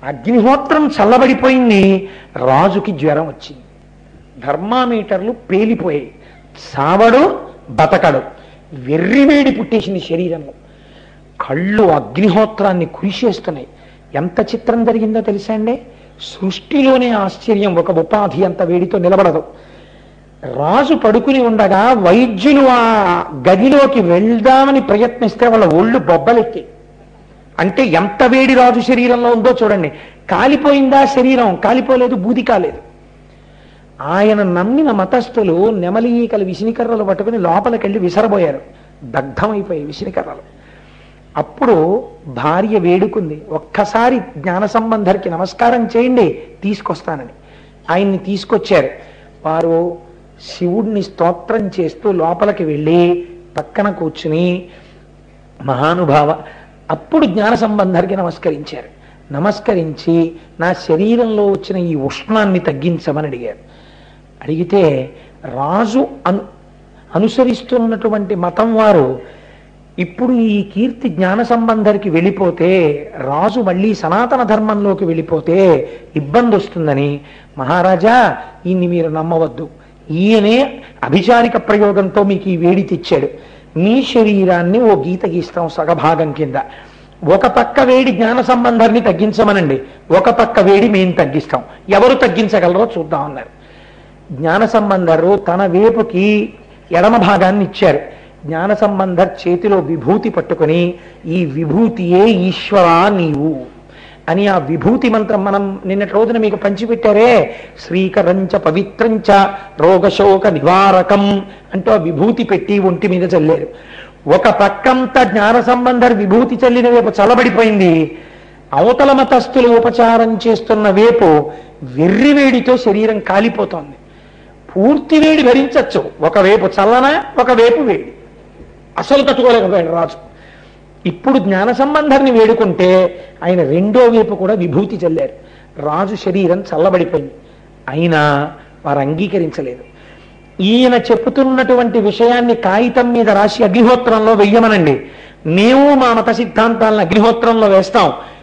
అగ్నిహోత్రం చల్లబడిపోయింది రాజుకి జ్వరం వచ్చింది ధర్మామీటర్లు పేలిపోయాయి సావడు బతకడు వెర్రివేడి పుట్టేసింది శరీరంలో కళ్ళు అగ్నిహోత్రాన్ని కురిసేస్తున్నాయి ఎంత చిత్రం జరిగిందో తెలుసా అండి సృష్టిలోనే ఆశ్చర్యం ఒక ఉపాధి అంత వేడితో నిలబడదు రాజు పడుకుని ఉండగా వైద్యులు ఆ గదిలోకి వెళ్దామని ప్రయత్నిస్తే వాళ్ళ ఒళ్ళు బొబ్బలెక్కి అంటే ఎంత వేడి రాజు శరీరంలో ఉందో చూడండి కాలిపోయిందా శరీరం కాలిపోలేదు బూది కాలేదు ఆయన నమ్మిన మతస్థులు నెమలి ఈకలు విసినికర్రలు పట్టుకుని లోపలికెళ్ళి విసరబోయారు దగ్ధమైపోయాయి విసినికర్రలు అప్పుడు భార్య వేడుకుంది ఒక్కసారి జ్ఞాన సంబంధరికి నమస్కారం చేయండి తీసుకొస్తానని ఆయన్ని తీసుకొచ్చారు వారు శివుడిని స్తోత్రం చేస్తూ లోపలికి వెళ్ళి పక్కన కూర్చుని మహానుభావ అప్పుడు జ్ఞాన సంబంధరికి నమస్కరించారు నమస్కరించి నా శరీరంలో వచ్చిన ఈ ఉష్ణాన్ని తగ్గించమని అడిగారు అడిగితే రాజు అను అనుసరిస్తున్నటువంటి మతం వారు ఇప్పుడు ఈ కీర్తి జ్ఞాన సంబంధరికి వెళ్ళిపోతే రాజు మళ్ళీ సనాతన ధర్మంలోకి వెళ్ళిపోతే ఇబ్బంది వస్తుందని మహారాజా ఈయన్ని మీరు నమ్మవద్దు ఈయనే అభిచారిక ప్రయోగంతో మీకు ఈ వేడి తెచ్చాడు మీ శరీరాన్ని ఓ గీత గీస్తాం సగభాగం కింద ఒక పక్క వేడి జ్ఞాన సంబంధాన్ని తగ్గించమనండి ఒక పక్క వేడి మేము తగ్గిస్తాం ఎవరు తగ్గించగలరో చూద్దాం అన్నారు జ్ఞాన సంబంధరు తన వేపుకి ఎడమ భాగాన్ని ఇచ్చారు జ్ఞాన సంబంధర్ చేతిలో విభూతి పట్టుకొని ఈ విభూతియే ఈశ్వరా నీవు అని ఆ విభూతి మంత్రం మనం నిన్నటి రోజున మీకు పంచిపెట్టారే శ్రీకరంచ పవిత్రంచ రోగశోక నివారకం అంటూ ఆ విభూతి పెట్టి ఒంటి మీద చల్లారు ఒక పక్కంతా జ్ఞాన సంబంధర్ విభూతి చల్లిన వైపు చల్లబడిపోయింది అవతల మతస్థులు ఉపచారం చేస్తున్న వేపు వెర్రివేడితో శరీరం కాలిపోతోంది పూర్తి వేడి భరించచ్చు ఒకవైపు చల్లన ఒకవైపు వేడి అసలు తట్టుకోలేకపోయాడు రాజు ఇప్పుడు జ్ఞాన సంబంధాన్ని వేడుకుంటే ఆయన రెండో వైపు కూడా విభూతి చల్లారు రాజు శరీరం చల్లబడిపోయింది అయినా వారు అంగీకరించలేదు ఈయన చెప్పుతున్నటువంటి విషయాన్ని కాగితం మీద రాసి అగ్నిహోత్రంలో వెయ్యమనండి మేము మా మత సిద్ధాంతాలను అగ్నిహోత్రంలో వేస్తాం